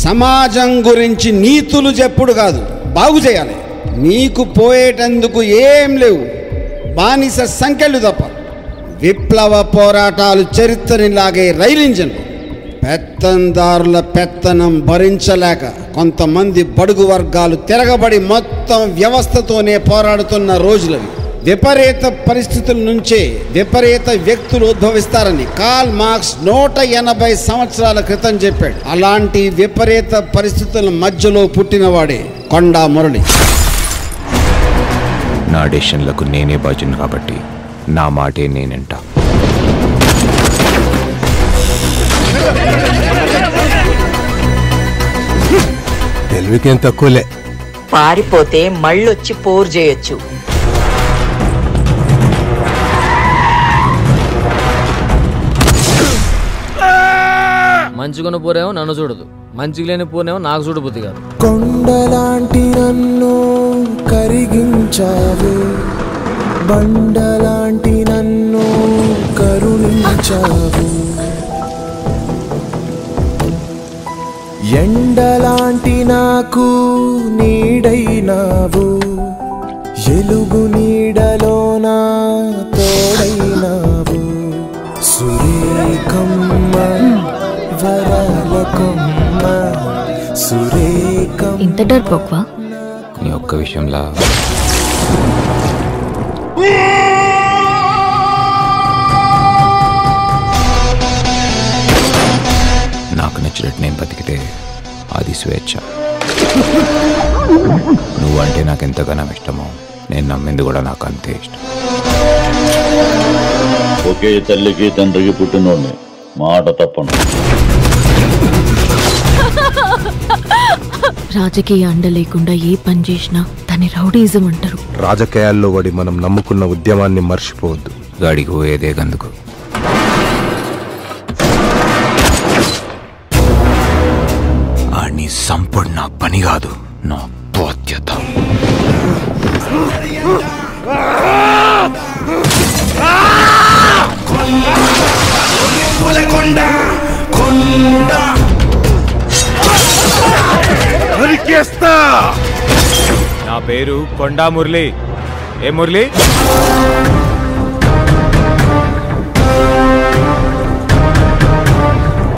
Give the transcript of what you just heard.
సమాజం గురించి నీతులు చెప్పుడు కాదు బాగు చేయాలి నీకు పోయేటందుకు ఏం లేవు బానిస సంఖ్యలు తప్ప విప్లవ పోరాటాలు చరిత్రనిలాగే రైలు ఇంజన్లు పెత్తందారుల పెత్తనం భరించలేక కొంతమంది బడుగు వర్గాలు తిరగబడి మొత్తం వ్యవస్థతోనే పోరాడుతున్న రోజులవి విపరీత పరిస్థితుల నుంచే విపరీత వ్యక్తులు ఉద్భవిస్తారని కాల్ మార్క్స్ నూట ఎనభై సంవత్సరాల క్రితం చెప్పాడు అలాంటి విపరీత పరిస్థితుల మధ్యలో పుట్టినవాడే కొండా మురళి నా డెసిషన్లకు నేనే బాధ్యుని కాబట్టి నా మాటే నేనంటా తెలివికేం తక్కువలే పారిపోతే మళ్ళొచ్చి పోరు చేయొచ్చు మంచిగున్న పూరేమో నన్ను చూడదు మంచిగా లేని పూరేమో నాకు చూడబుద్ది కాదు కొండలాంటి నన్ను కరిగించావు బండలాంటి నన్ను కరుణించావు ఎండలాంటి నాకు నీడైనావు ఎలుగు నీడలోన తోడైనావు సురేఖమ్మ వరాల కొమ్మ సురేఖమ్మ ఇంత డర్పోక్వా నీ ఒక్క విషయంలా నాకు నచ్చినట్టు నేను బతికితే అది స్వేచ్ఛ నువ్వంటే నాకు ఎంతగానో ఇష్టమో నేను నమ్మింది కూడా నాకు అంతే ఇష్టం ఒకే తల్లికి తండ్రికి పుట్టినోడిని మాట తప్పను రాజకీయ అండ లేకుండా ఏ పని చేసినా దాన్ని రౌడీజం అంటారు రాజకీయాల్లో పడి మనం నమ్ముకున్న ఉద్యమాన్ని మర్చిపోవద్దు గాడికి పోయేదే గందుకు ఆడిని సంపడు నా పని కాదు నా బాధ్యత నా పేరు కొండా మురళి ఏ మురళి